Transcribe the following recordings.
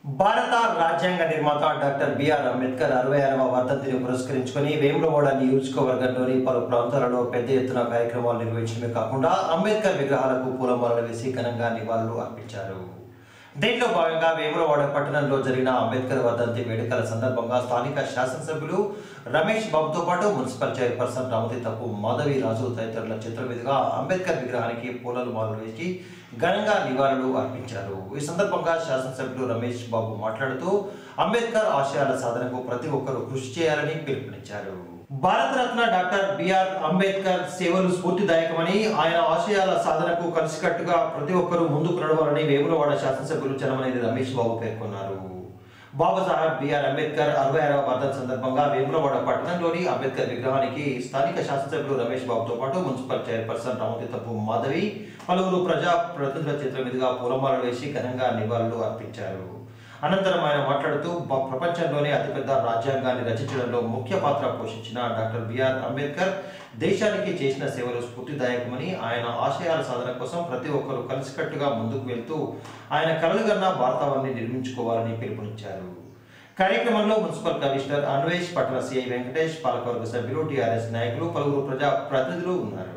భారత రాజ్యాంగ నిర్మాత డాక్టర్ బిఆర్ అంబేద్కర్ అరవై ఆరవ వర్ధంతిని పురస్కరించుకొని వేములవాడ నియోజకవర్గంలోని పలు ప్రాంతాలలో పెద్ద ఎత్తున కార్యక్రమాలు నిర్వహించడమే కాకుండా అంబేద్కర్ విగ్రహాలకు పూలమాలలు వేసి ఘనంగా నివాళులు అర్పించారు దీంట్లో భాగంగా వేములవాడ పట్టణంలో జరిగిన అంబేద్కర్ వర్ధంతి వేడుకల సందర్భంగా స్థానిక శాసనసభ్యులు రమేష్ బాబుతో పాటు మున్సిపల్ చైర్పర్సన్ రామతీతపు మాధవి రాజు తదితరుల చిత్ర మీదుగా అంబేద్కర్ విగ్రహానికి పూలలు మాలలు వేసి ఘనంగా నివాళులు అర్పించారు ఈ సందర్భంగా శాసనసభ్యులు రమేష్ బాబు మాట్లాడుతూ అంబేద్కర్ ఆశయాల సాధనకు ప్రతి ఒక్కరూ కృషి చేయాలని పిలుపునిచ్చారు భారతరత్న డాక్టర్ బిఆర్ అంబేద్కర్ సేవలు స్ఫూర్తిదాయకమని ఆయన ఆశయాల సాధనకు కలిసికట్టుగా ప్రతి ఒక్కరూ ముందుకు నడవాలని వేములవాడ శాసనసభ్యులు చనమనేని రమేష్ బాబు పేర్కొన్నారు బాబాసాహెబ్ బిఆర్ అంబేద్కర్ అరవై ఆరవ వర్ధన్ సందర్భంగా వేములవాడ పట్టణంలోని అంబేద్కర్ విగ్రహానికి స్థానిక శాసనసభ్యులు రమేష్ బాబుతో పాటు మున్సిపల్ చైర్పర్సన్ రామతీతపు మాధవి పలువురు ప్రజా ప్రతినిధుల చిత్రం మీదుగా పూలమాలలు వేసి ఘనంగా నివాళులు అర్పించారు అనంతరం ఆయన మాట్లాడుతూ బ- ప్రపంచంలోనే అతిపెద్ద రాజ్యాంగాన్ని రచించడంలో ముఖ్య పాత్ర పోషించిన డాక్టర్ బిఆర్ అంబేద్కర్ దేశానికి చేసిన సేవలు స్ఫూర్తిదాయకమని ఆయన ఆశయాల సాధన కోసం ప్రతి ఒక్కరూ కలిసికట్టుగా ముందుకు వెళ్తూ ఆయన కలలుగన్న భారతావన్ని నిర్మించుకోవాలని పిలుపునిచ్చారు కార్యక్రమంలో మున్సిపల్ కమిషనర్ అన్వేష్ పట్టణ సిఐ వెంకటేష్ పాలకవర్గ సభ్యులు టీఆర్ఎస్ నాయకులు పలువురు ప్రజా ప్రతినిధులు ఉన్నారు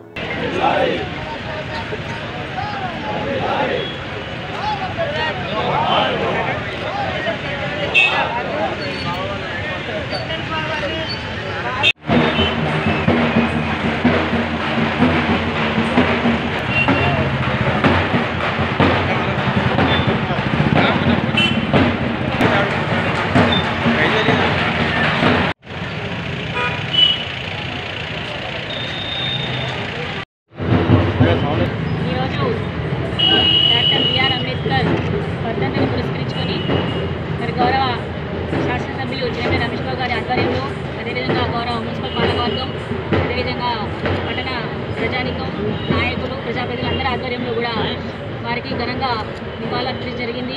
ఈరోజు డాక్టర్ బిఆర్ అంబేద్కర్ వర్ధంతిని పురస్కరించుకొని మరి గౌరవ శాసనసభ్యులు జేఎన్ రమేష్ బాబు గారి ఆధ్వర్యంలో అదేవిధంగా గౌరవ మున్సిపల్ పాలకవర్గం అదేవిధంగా పట్టణ ప్రజానికం నాయకులు ప్రజాప్రతినిధులు అందరి ఆధ్వర్యంలో కూడా వారికి ఘనంగా నివాళులర్పించడం జరిగింది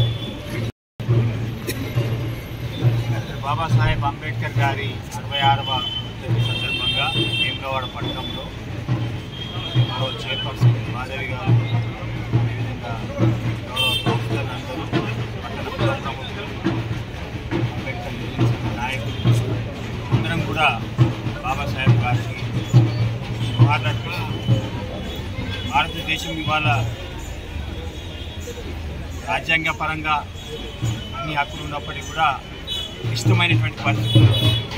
డాక్టర్ బాబాసాహెబ్ అంబేద్కర్ గారి అరవై ఆరవ వర్ధంతి సందర్భంగా వేములవాడ పట్టణంలో గౌరవ చైర్పర్సన్ మాధవి గారు అదేవిధంగా గౌరవ కౌన్సిలర్ అందరూ పట్టణ ప్రజా ప్రముఖులు అంబేద్కర్ గురించి నాయకులు అందరం కూడా బాబాసాహెబ్ గారికి జోహార్లర్పిస్తూ భారతదేశం ఇవాళ రాజ్యాంగ పరంగా అన్ని హక్కులు ఉన్నప్పటికీ కూడా ఇష్టమైనటువంటి పరిస్థితులు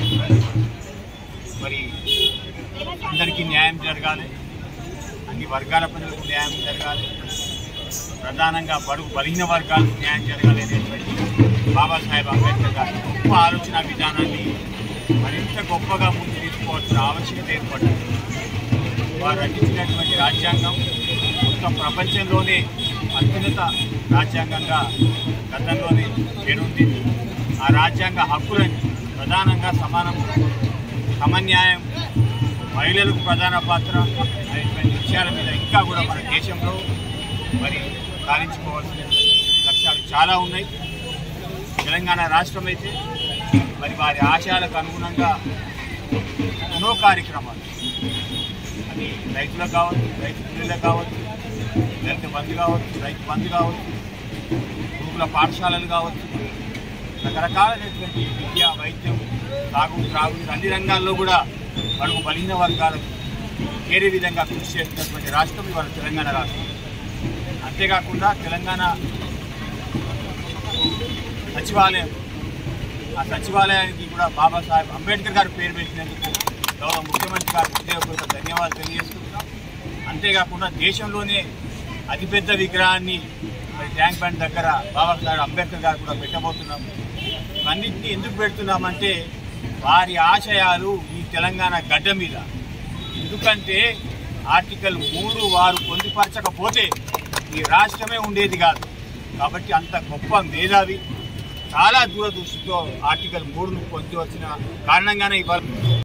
మరి అందరికీ న్యాయం జరగాలి అన్ని వర్గాల ప్రజలకు న్యాయం జరగాలి ప్రధానంగా బడుగు బలహీన వర్గాలకు న్యాయం జరగాలి అనేటువంటి బాబాసాహెబ్ అంబేద్కర్ గారి గొప్ప ఆలోచన విధానాన్ని మరింత గొప్పగా ముందు తీసుకోవాల్సిన ఆవశ్యకత ఏర్పడింది వారు రచించినటువంటి రాజ్యాంగం మొత్తం ప్రపంచంలోనే అత్యున్నత రాజ్యాంగంగా గతంలోనే పేరుంది ఆ రాజ్యాంగ హక్కులని ప్రధానంగా సమానం సమన్యాయం మహిళలకు ప్రధాన పాత్ర అనేటువంటి విషయాల మీద ఇంకా కూడా మన దేశంలో మరి సాధించుకోవాల్సిన లక్ష్యాలు చాలా ఉన్నాయి తెలంగాణ రాష్ట్రం అయితే మరి వారి ఆశయాలకు అనుగుణంగా ఎన్నో కార్యక్రమాలు అది రైతులకు కావచ్చు రైతు కూలీలకు కావచ్చు రైతు బంధు కావచ్చు రైతు బంధు కావచ్చు గురుకుల పాఠశాలలు కావచ్చు రకరకాలైనటువంటి విద్య వైద్యం సాగు త్రాగు అన్ని రంగాల్లో కూడా మనకు బలహీన వర్గాలకు చేరే విధంగా కృషి చేస్తున్నటువంటి రాష్ట్రం ఇవాళ తెలంగాణ రాష్ట్రం అంతేకాకుండా తెలంగాణ సచివాలయం ఆ సచివాలయానికి కూడా బాబాసాహెబ్ అంబేద్కర్ గారు పేరు పెట్టినందుకు గౌరవ ముఖ్యమంత్రి గారికి హృదయపూర్వక ధన్యవాదాలు తెలియజేసుకుంటున్నాం అంతేకాకుండా దేశంలోనే అతిపెద్ద విగ్రహాన్ని మరి ట్యాంక్ బండ్ దగ్గర బాబాసాహెబ్ అంబేద్కర్ గారు కూడా పెట్టబోతున్నాం ఇవన్నింటినీ ఎందుకు పెడుతున్నామంటే వారి ఆశయాలు ఈ తెలంగాణ గడ్డ మీద ఎందుకంటే ఆర్టికల్ మూడు వారు పొందుపరచకపోతే ఈ రాష్ట్రమే ఉండేది కాదు కాబట్టి అంత గొప్ప మేధావి చాలా దూరదృష్టితో ఆర్టికల్ మూడును పొంది వచ్చిన కారణంగానే ఇవాళ